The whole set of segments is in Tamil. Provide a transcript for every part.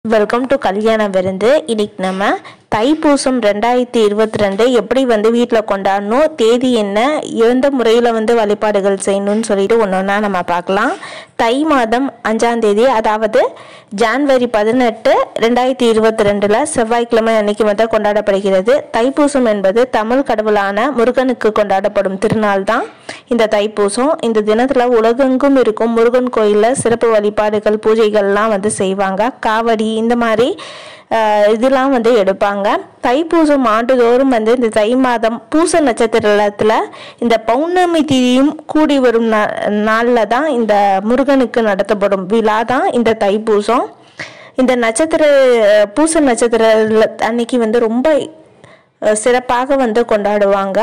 வெல்கம் டு கல்யாண விருந்து இன்னைக்கு நம்ம தைப்பூசம் ரெண்டாயிரத்தி இருபத்தி ரெண்டு எப்படி வந்து வீட்டில் கொண்டாடணும் தேதி என்ன எந்த முறையில் வந்து வழிபாடுகள் செய்யணும்னு சொல்லிட்டு ஒன்று ஒன்றா நம்ம பார்க்கலாம் தை மாதம் அஞ்சாம் தேதி அதாவது ஜான்வரி பதினெட்டு ரெண்டாயிரத்தி இருபத்தி ரெண்டில் செவ்வாய்க்கிழமை அன்னைக்கு வந்து கொண்டாடப்படுகிறது தைப்பூசம் என்பது தமிழ் கடவுளான முருகனுக்கு கொண்டாடப்படும் திருநாள் தான் இந்த தைப்பூசம் இந்த தினத்தில் உலகெங்கும் இருக்கும் முருகன் கோயிலில் சிறப்பு வழிபாடுகள் பூஜைகள்லாம் வந்து செய்வாங்க காவடி இந்த மாதிரி ஆஹ், இதெல்லாம் வந்து எடுப்பாங்க தைப்பூசம் ஆண்டுதோறும் வந்து இந்த தை மாதம் பூச நட்சத்திரத்தில் இந்த பௌர்ணமி திதியும் கூடி வரும் நா நாளில் தான் இந்த முருகனுக்கு நடத்தப்படும் விழா தான் இந்த தைப்பூசம் இந்த நட்சத்திர பூச நட்சத்திர அன்னைக்கு வந்து ரொம்ப அஹ், சிறப்பாக வந்து கொண்டாடுவாங்க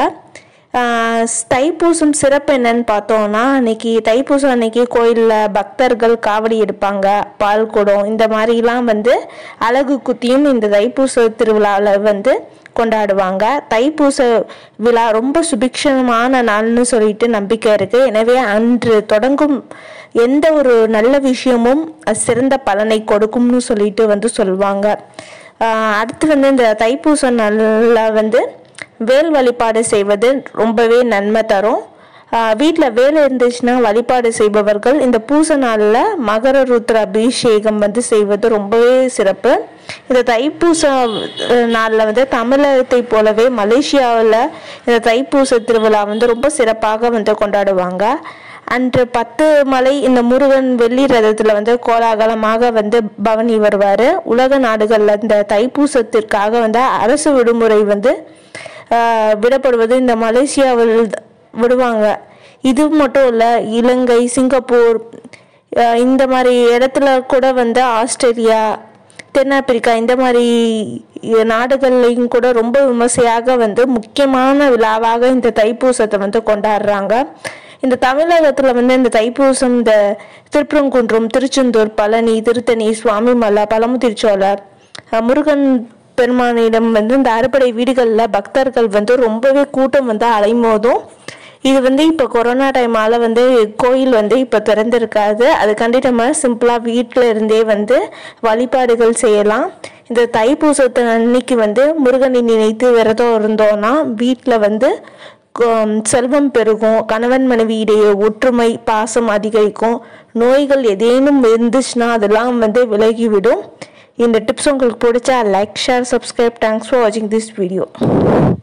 ஆஹ் தைப்பூசம் சிறப்பு என்னன்னு பார்த்தோம்னா அன்னைக்கு தைப்பூசம் அன்னைக்கு கோயிலில் பக்தர்கள் காவடி எடுப்பாங்க பால் குடம் இந்த மாதிரிலாம் வந்து அழகு குத்தியும் இந்த தைப்பூச திருவிழாவில் வந்து கொண்டாடுவாங்க தைப்பூச விழா ரொம்ப சுபிக்ஷமான நாள்னு சொல்லிட்டு நம்பிக்கை இருக்கு எனவே அன்று தொடங்கும் எந்த ஒரு நல்ல விஷயமும் அது சிறந்த பலனை கொடுக்கும்னு சொல்லிட்டு வந்து சொல்லுவாங்க ஆஹ் அடுத்து வந்து இந்த தைப்பூச நாளில் வந்து வேல் வழிபாடு செய்வது ரொம்பவே நன்மை தரும் வீட்டில் வேலை இருந்துச்சுன்னா வழிபாடு செய்பவர்கள் இந்த பூச நாளில் மகர ருத்ர அபிஷேகம் வந்து செய்வது ரொம்பவே சிறப்பு இந்த தைப்பூச நாளில் வந்து தமிழகத்தை போலவே மலேசியாவில் இந்த தைப்பூச திருவிழா வந்து ரொம்ப சிறப்பாக வந்து கொண்டாடுவாங்க அன்று பத்து மலை இந்த முருகன் வெள்ளி ரதத்தில் வந்து கோலாகலமாக வந்து பவனி வருவார் உலக நாடுகளில் இந்த தைப்பூசத்திற்காக வந்து அரசு விடுமுறை வந்து ஆஹ் விடப்படுவது இந்த மலேசியாவில் விடுவாங்க இது மட்டும் இல்லை இலங்கை சிங்கப்பூர் ஆஹ் இந்த மாதிரி இடத்துல கூட வந்து ஆஸ்திரேலியா தென்னாப்பிரிக்கா இந்த மாதிரி நாடுகள்லையும் கூட ரொம்ப விமர்சையாக வந்து முக்கியமான விழாவாக இந்த தைப்பூசத்தை வந்து கொண்டாடுறாங்க இந்த தமிழகத்தில் வந்து இந்த தைப்பூசம் இந்த திருப்பரங்குன்றம் திருச்செந்தூர் பழனி திருத்தணி சுவாமிமலை பழமுதிர்ச்சோலை அஹ் முருகன் பெருமானிடம் வந்து இந்த அறுபடை வீடுகளில் பக்தர்கள் வந்து ரொம்பவே கூட்டம் வந்து அலைமோதும் இது வந்து இப்போ கொரோனா டைமால வந்து கோயில் வந்து இப்போ திறந்திருக்காது அதுக்காண்டி நம்ம சிம்பிளாக வீட்டில் இருந்தே வந்து வழிபாடுகள் செய்யலாம் இந்த தைப்பூசத்து அன்னைக்கு வந்து முருகனை நினைத்து விரதம் இருந்தோம்னா வீட்டில் வந்து கொ- செல்வம் பெருகும் கணவன் மனைவி இடையே ஒற்றுமை பாசம் அதிகரிக்கும் நோய்கள் ஏதேனும் இருந்துச்சுன்னா அதெல்லாம் வந்து விலகிவிடும் இந்த டிப்ஸ் உங்களுக்கு பிடிச்சா like share subscribe thanks for வாட்சிங் திஸ் வீடியோ